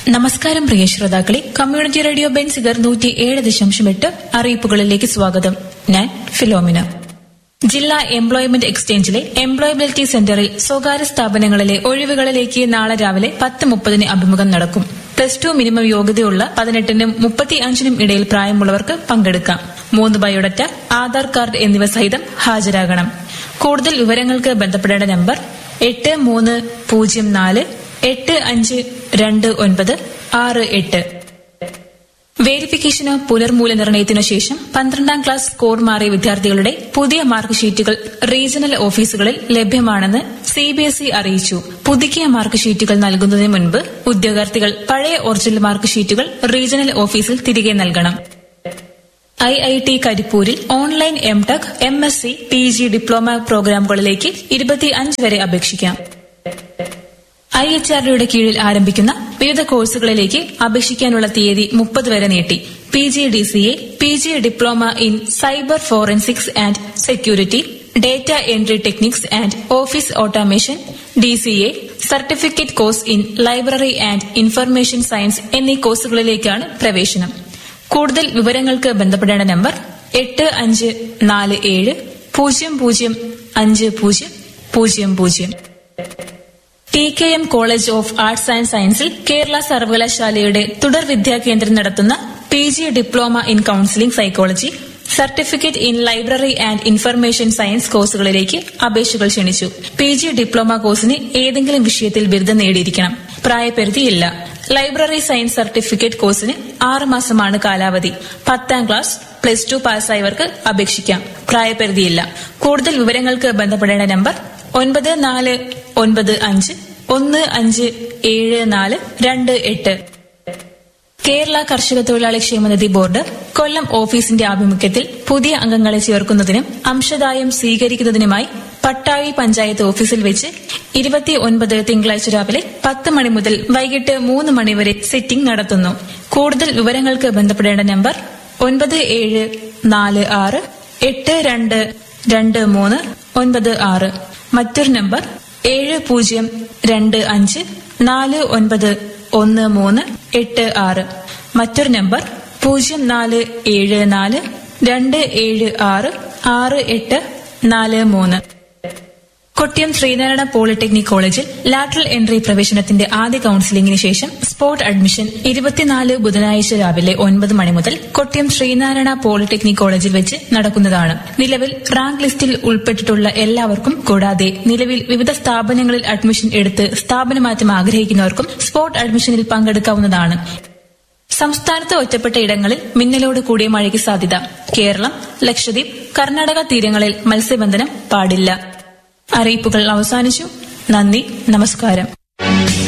നമസ്കാരം പ്രിയ ശ്രോതാക്കളെ community radio Benziger നൂറ്റി ഏഴ് ദശാംശം എട്ട് അറിയിപ്പുകളിലേക്ക് സ്വാഗതം ഞാൻ ഫിലോമിന ജില്ലാ എംപ്ലോയ്മെന്റ് എക്സ്ചേഞ്ചിലെ എംപ്ലോയബിലിറ്റി സെന്ററിൽ സ്വകാര്യ സ്ഥാപനങ്ങളിലെ ഒഴിവുകളിലേക്ക് നാളെ രാവിലെ പത്ത് മുപ്പതിന് അഭിമുഖം നടക്കും പ്ലസ് ടു മിനിമം യോഗ്യതയുള്ള പതിനെട്ടിനും മുപ്പത്തി അഞ്ചിനും ഇടയിൽ പ്രായമുള്ളവർക്ക് പങ്കെടുക്കാം മൂന്ന് ബയോഡറ്റ ആധാർ കാർഡ് എന്നിവ സഹിതം ഹാജരാകണം കൂടുതൽ വിവരങ്ങൾക്ക് ബന്ധപ്പെടേണ്ട നമ്പർ എട്ട് മൂന്ന് പൂജ്യം നാല് എട്ട് അഞ്ച് രണ്ട് ഒൻപത് ആറ് എട്ട് വേരിഫിക്കേഷനോ പുനർമൂല്യനിർണ്ണയത്തിനു ശേഷം പന്ത്രണ്ടാം ക്ലാസ് സ്കോർ മാറിയ വിദ്യാർത്ഥികളുടെ പുതിയ മാർക്ക് ഷീറ്റുകൾ റീജിയണൽ ഓഫീസുകളിൽ ലഭ്യമാണെന്ന് സിബിഎസ്ഇ അറിയിച്ചു പുതുക്കിയ മാർക്ക് ഷീറ്റുകൾ നൽകുന്നതിന് മുൻപ് ഉദ്യോഗാർത്ഥികൾ പഴയ ഒറിജിനൽ മാർക്ക് ഷീറ്റുകൾ റീജിയണൽ ഓഫീസിൽ തിരികെ നൽകണം ഐ ഐ ടി കരിപ്പൂരിൽ online M tech M S C P G diploma പ്രോഗ്രാമുകളിലേക്ക് ഇരുപത്തിയഞ്ച് വരെ അപേക്ഷിക്കാം ഐ എച്ച് ആർ ഡിയുടെ കീഴിൽ ആരംഭിക്കുന്ന വിവിധ കോഴ്സുകളിലേക്ക് അപേക്ഷിക്കാനുള്ള തീയതി മുപ്പത് വരെ നീട്ടി P G D C A P G diploma in cyber forensics and security data entry techniques and office automation D C A certificate course in library and information science എന്നീ കോഴ്സുകളിലേക്കാണ് പ്രവേശനം കൂടുതൽ വിവരങ്ങൾക്ക് ബന്ധപ്പെടേണ്ട നമ്പർ എട്ട് അഞ്ച് നാല് ഏഴ് പൂജ്യം പൂജ്യം അഞ്ച് പൂജ്യം പൂജ്യം പൂജ്യം T K M college of arts and സയൻസിൽ കേരള സർവകലാശാലയുടെ തുടർ വിദ്യാകേന്ദ്രം നടത്തുന്ന P G diploma in counselling psychology certificate in library and information science കോഴ്സുകളിലേക്ക് അപേക്ഷകൾ ക്ഷണിച്ചു പി ജി ഡിപ്ലോമ കോഴ്സിന് ഏതെങ്കിലും വിഷയത്തിൽ ബിരുദം നേടിയിരിക്കണം പ്രായപരിധിയില്ല ലൈബ്രറി സയൻസ് സർട്ടിഫിക്കറ്റ് കോഴ്സിന് ആറ് മാസമാണ് കാലാവധി പത്താം ക്ലാസ് പ്ലസ് ടു പാസ്സായവർക്ക് അപേക്ഷിക്കാം പ്രായപരിധിയില്ല കൂടുതൽ വിവരങ്ങൾക്ക് ബന്ധപ്പെടേണ്ട നമ്പർ ഒൻപത് നാല് ഒൻപത് അഞ്ച് ഒന്ന് അഞ്ച് ഏഴ് നാല് രണ്ട് എട്ട് കേരള കർഷക തൊഴിലാളി ക്ഷേമനിധി ബോർഡ് കൊല്ലം ഓഫീസിന്റെ ആഭിമുഖ്യത്തിൽ പുതിയ അംഗങ്ങളെ ചേർക്കുന്നതിനും അംശദായം സ്വീകരിക്കുന്നതിനുമായി പട്ടാഴി പഞ്ചായത്ത് ഓഫീസിൽ വെച്ച് ഇരുപത്തി ഒൻപത് തിങ്കളാഴ്ച രാവിലെ പത്ത് മണി മുതൽ വൈകിട്ട് മൂന്ന് മണിവരെ സിറ്റിംഗ് നടത്തുന്നു കൂടുതൽ വിവരങ്ങൾക്ക് ബന്ധപ്പെടേണ്ട നമ്പർ ഒൻപത് ഏഴ് നാല് ആറ് എട്ട് രണ്ട് രണ്ട് മൂന്ന് ഒൻപത് ആറ് മറ്റൊരു നമ്പർ ഏഴ് പൂജ്യം രണ്ട് അഞ്ച് നാല് ഒൻപത് ഒന്ന് മൂന്ന് എട്ട് ആറ് മറ്റൊരു നമ്പർ പൂജ്യം നാല് ഏഴ് നാല് രണ്ട് ഏഴ് ആറ് ആറ് എട്ട് നാല് മൂന്ന് കൊട്ടിയം ശ്രീനാരായണ പോളിടെക്നിക് കോളേജിൽ ലാറ്ററൽ എൻട്രി പ്രവേശനത്തിന്റെ ആദ്യ കൌൺസിലിംഗിന് ശേഷം സ്പോട്ട് അഡ്മിഷൻ ഇരുപത്തിനാല് ബുധനാഴ്ച രാവിലെ ഒൻപത് മണി മുതൽ കൊട്ടിയം ശ്രീനാരായണ പോളിടെക്നിക് കോളേജിൽ വെച്ച് നടക്കുന്നതാണ് നിലവിൽ റാങ്ക് ലിസ്റ്റിൽ ഉൾപ്പെട്ടിട്ടുള്ള എല്ലാവർക്കും കൂടാതെ നിലവിൽ വിവിധ സ്ഥാപനങ്ങളിൽ അഡ്മിഷൻ എടുത്ത് സ്ഥാപനമാറ്റം ആഗ്രഹിക്കുന്നവർക്കും സ്പോട്ട് അഡ്മിഷനിൽ പങ്കെടുക്കാവുന്നതാണ് സംസ്ഥാനത്ത് ഒറ്റപ്പെട്ട ഇടങ്ങളിൽ മിന്നലോട് കൂടിയ മഴയ്ക്ക് സാധ്യത കേരളം ലക്ഷദ്വീപ് കർണാടക തീരങ്ങളിൽ മത്സ്യബന്ധനം പാടില്ല അറിയിപ്പുകൾ അവസാനിച്ചു നന്ദി നമസ്കാരം